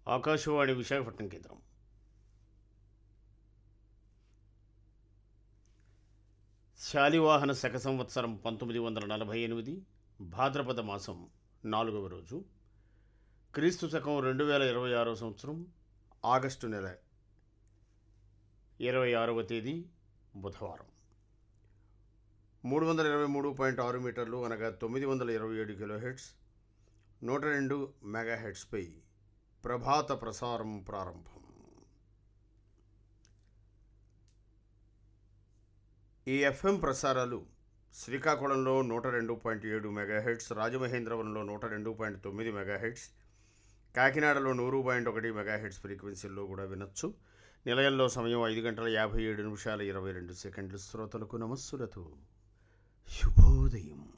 ఆకాశవాణి విశాఖపట్నం కేంద్రం శాలివాహన శక సంవత్సరం పంతొమ్మిది వందల నలభై ఎనిమిది భాద్రపద మాసం నాలుగవ రోజు క్రీస్తు శకం రెండు వేల ఇరవై ఆరో సంవత్సరం ఆగస్టు నెల ఇరవై ఆరవ తేదీ బుధవారం మూడు వందల ఇరవై మూడు పాయింట్ ఆరు మీటర్లు అనగా తొమ్మిది వందల ఇరవై ఏడు కిలో హెడ్స్ నూట రెండు మెగా హెడ్స్పై ప్రభాత ప్రసారం ప్రారంభం ఈ ఎఫ్ఎం ప్రసారాలు శ్రీకాకుళంలో నూట రెండు పాయింట్ ఏడు మెగాహెడ్స్ రాజమహేంద్రవరంలో నూట రెండు పాయింట్ తొమ్మిది మెగాహెడ్స్ కాకినాడలో నూరు పాయింట్ ఒకటి మెగాహెడ్స్ ఫ్రీక్వెన్సీల్లో కూడా వినొచ్చు నిలయంలో సమయం ఐదు గంటల యాభై ఏడు నిమిషాల ఇరవై రెండు సెకండ్లు శ్రోతలకు నమస్సులతో శుభోదయం